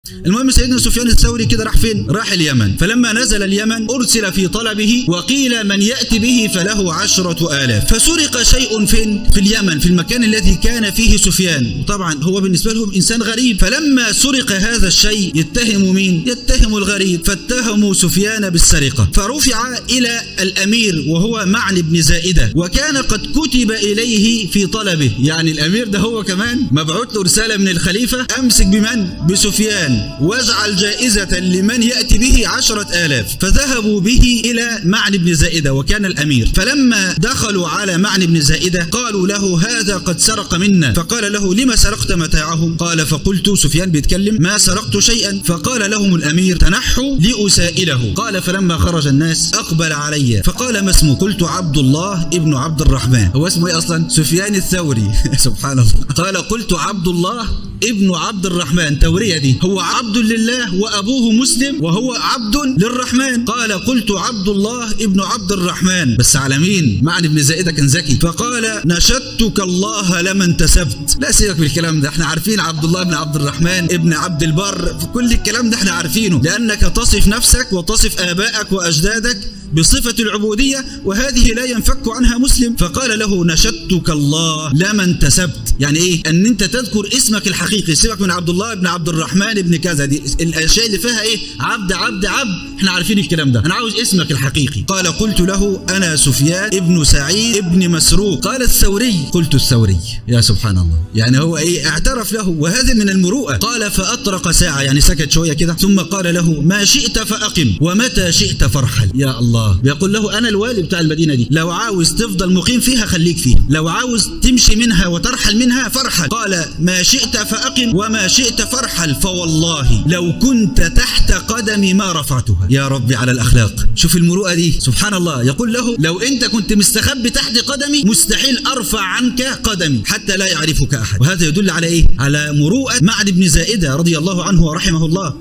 المهم سيدنا سفيان الثوري كده راح فين؟ راح اليمن فلما نزل اليمن أرسل في طلبه وقيل من يأتي به فله عشرة آلاف فسرق شيء فين؟ في اليمن في المكان الذي كان فيه سفيان وطبعا هو بالنسبة لهم إنسان غريب فلما سرق هذا الشيء يتهم مين؟ يتهم الغريب فاتهموا سفيان بالسرقة فرفع إلى الأمير وهو معن بن زائدة وكان قد كتب إليه في طلبه يعني الأمير ده هو كمان مبعوث له رسالة من الخليفة أمسك بمن؟ بسفيان واجعل جائزة لمن يأتي به عشرة آلاف فذهبوا به إلى معن بن زائدة وكان الأمير فلما دخلوا على معن بن زائدة قالوا له هذا قد سرق منا فقال له لما سرقت متاعه قال فقلت سفيان بيتكلم ما سرقت شيئا فقال لهم الأمير تنحوا لأسائله قال فلما خرج الناس أقبل علي فقال ما اسمه قلت عبد الله ابن عبد الرحمن هو اسمه ايه اصلا سفيان الثوري سبحان الله قال قلت عبد الله ابن عبد الرحمن تورية دي هو عبد لله وأبوه مسلم وهو عبد للرحمن قال قلت عبد الله ابن عبد الرحمن بس على مين معنى ابن زائدة كان ذكي فقال نشدتك الله لما انتسبت لا سيبك بالكلام ده احنا عارفين عبد الله بن عبد الرحمن ابن عبد البر في كل الكلام ده احنا عارفينه لأنك تصف نفسك وتصف آبائك وأجدادك بصفة العبودية وهذه لا ينفك عنها مسلم فقال له نشدتك الله لما انتسبت يعني ايه ان انت تذكر اسمك الحقيقي سيبك من عبد الله بن عبد الرحمن بن كذا دي الاشياء اللي فيها ايه عبد عبد عبد احنا عارفين الكلام ده انا عاوز اسمك الحقيقي قال قلت له انا سفيان ابن سعيد ابن مسروق قال الثوري قلت الثوري يا سبحان الله يعني هو ايه اعترف له وهذا من المروءة قال فاطرق ساعة يعني سكت شوية كده ثم قال له ما شئت فاقم ومتى شئت فارحل يا الله بيقول له انا الوالي بتاع المدينه دي لو عاوز تفضل مقيم فيها خليك فيها لو عاوز تمشي منها وترحل منها فارحل قال ما شئت فاقم وما شئت فارحل فوالله لو كنت تحت قدمي ما رفعتها يا ربي على الاخلاق شوف المروءه دي سبحان الله يقول له لو انت كنت مستخبي تحت قدمي مستحيل ارفع عنك قدمي حتى لا يعرفك احد وهذا يدل على ايه على مروءه معد بن زائده رضي الله عنه ورحمه الله